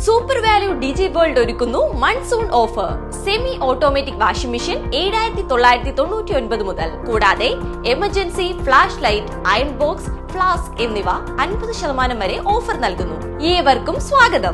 super Value Digi World ഒരുക്കുന്നു monsoon offer semi automatic washing machine ഏഴായിരത്തി തൊള്ളായിരത്തി തൊണ്ണൂറ്റി ഒൻപത് മുതൽ കൂടാതെ emergency flash light iron box flask എന്നിവ അൻപത് ശതമാനം വരെ ഓഫർ നൽകുന്നു ഏവർക്കും സ്വാഗതം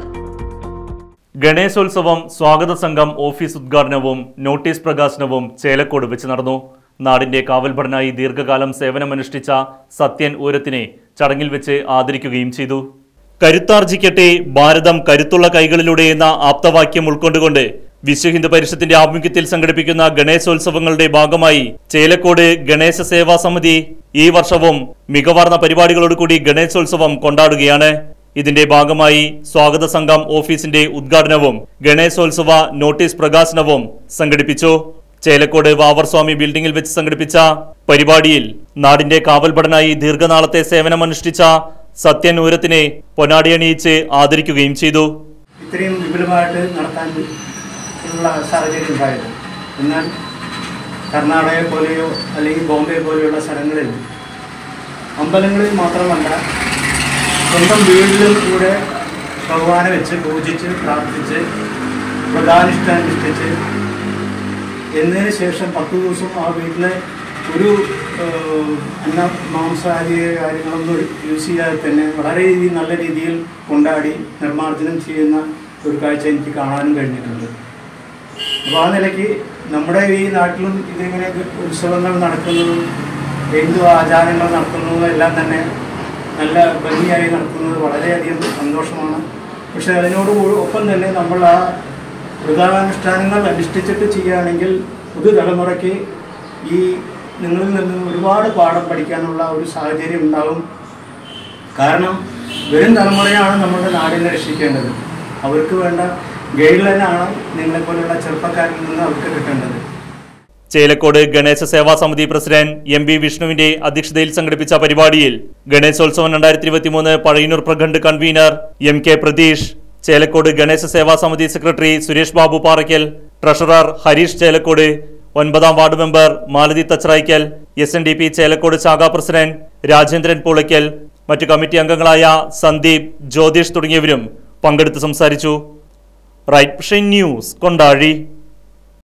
ഗണേശോത്സവം സ്വാഗത സംഘം ഓഫീസ് ഉദ്ഘാടനവും നോട്ടീസ് പ്രകാശനവും ചേലക്കോട് വെച്ച് നടന്നു നാടിന്റെ കാവൽഭടനായി ദീർഘകാലം സേവനമനുഷ്ഠിച്ച സത്യൻ ഊരത്തിനെ ചടങ്ങിൽ വെച്ച് ആദരിക്കുകയും ചെയ്തു കരുത്താർജിക്കട്ടെ ഭാരതം കരുത്തുള്ള കൈകളിലൂടെ എന്ന ആപ്തവാക്യം ഉൾക്കൊണ്ടുകൊണ്ട് വിശ്വ ഹിന്ദു പരിഷത്തിന്റെ ആഭിമുഖ്യത്തിൽ സംഘടിപ്പിക്കുന്ന ഗണേശോത്സവങ്ങളുടെ ഭാഗമായി ചേലക്കോട് ഗണേശ സേവാ സമിതി ഈ വർഷവും മികവാർന്ന പരിപാടികളോടുകൂടി ഗണേശോത്സവം കൊണ്ടാടുകയാണ് ഇതിന്റെ ഭാഗമായി സ്വാഗത സംഘം ഓഫീസിന്റെ ഉദ്ഘാടനവും ഗണേശോത്സവ നോട്ടീസ് പ്രകാശനവും സംഘടിപ്പിച്ചു ചേലക്കോട് വാവർസ്വാമി ബിൽഡിംഗിൽ വെച്ച് സംഘടിപ്പിച്ച പരിപാടിയിൽ നാടിന്റെ കാവൽഭടനായി ദീർഘനാളത്തെ സേവനമനുഷ്ഠിച്ച സത്യൻ ഊരത്തിനെ പൊന്നാടിയണിയിച്ച് ആദരിക്കുകയും ചെയ്തു ഇത്രയും വിപുലമായിട്ട് നടത്താൻ ഉള്ള സാഹചര്യം ഉണ്ടായത് എന്നാൽ കർണാടക പോലെയോ അല്ലെങ്കിൽ ബോംബെ പോലെയുള്ള സ്ഥലങ്ങളിൽ അമ്പലങ്ങളിൽ മാത്രമല്ല സ്വന്തം വീട്ടിലും കൂടെ ഭഗവാനെ വെച്ച് പൂജിച്ച് പ്രാർത്ഥിച്ച് വ്രതാനുഷ്ഠാനുഷ്ഠിച്ച് എന്നതിന് ശേഷം പത്ത് ദിവസം ആ വീട്ടിലെ ഒരു ഏഹ്, അന്ന മാംസാദി കാര്യങ്ങളൊന്നും യൂസ് ചെയ്യാതെ തന്നെ വളരെ രീതി നല്ല രീതിയിൽ കൊണ്ടാടി നിർമ്മാർജ്ജനം ചെയ്യുന്ന ഒരു കാഴ്ച എനിക്ക് കാണാനും കഴിഞ്ഞിട്ടുണ്ട് അപ്പോൾ ആ നിലയ്ക്ക് നമ്മുടെ ഈ നാട്ടിലും ഇതിങ്ങനെ ഉത്സവങ്ങൾ നടക്കുന്നതും ഹിന്ദു ആചാരങ്ങൾ നടത്തുന്നതും എല്ലാം തന്നെ നല്ല ഭംഗിയായി നടത്തുന്നത് വളരെയധികം സന്തോഷമാണ് പക്ഷെ അതിനോട് കൂ- ഒപ്പം തന്നെ നമ്മൾ ആ വ്രതാനുഷ്ഠാനങ്ങൾ അനുഷ്ഠിച്ചിട്ട് ചെയ്യുകയാണെങ്കിൽ പുതുതലമുറയ്ക്ക് ഈ നിങ്ങളിൽ നിന്ന് ഒരുപാട് പാഠം പഠിക്കാനുള്ള ഒരു സാഹചര്യം ഉണ്ടാവും കാരണം വരും തലമുറയാണ് നമ്മുടെ നാടിനെ രക്ഷിക്കേണ്ടത് അവർക്ക് വേണ്ട ഗൈഡ് ലൈനാണ് നിങ്ങളെപ്പോലെയുള്ള ചെറുപ്പക്കാരിൽ നിന്ന് അവർക്ക് കിട്ടേണ്ടത് ചേലക്കോട് ഗണേശ സേവാ സമിതി പ്രസിഡന്റ് എം വി വിഷ്ണുവിന്റെ അധ്യക്ഷതയിൽ സംഘടിപ്പിച്ച പരിപാടിയിൽ ഗണേശോത്സവം രണ്ടായിരത്തി ഇരുപത്തിമൂന്ന് Pazhayannur Prakhand convener M K Pratheesh Chelakkode Ganesha Seva Samithi secretary Suresh Babu Parakkal treasurer Harish Chelakkode ഒൻപതാം ward member Malathi Thacharayikkal S N D P Chelakkode ശാഖാ പ്രസിഡന്റ് രാജേന്ദ്രൻ പുളയ്ക്കൽ മറ്റു കമ്മിറ്റി അംഗങ്ങളായ സന്ദീപ് ജ്യോതിഷ് തുടങ്ങിയവരും പങ്കെടുത്ത് സംസാരിച്ചു റൈറ്റ് ന്യൂസ് കൊണ്ടാഴി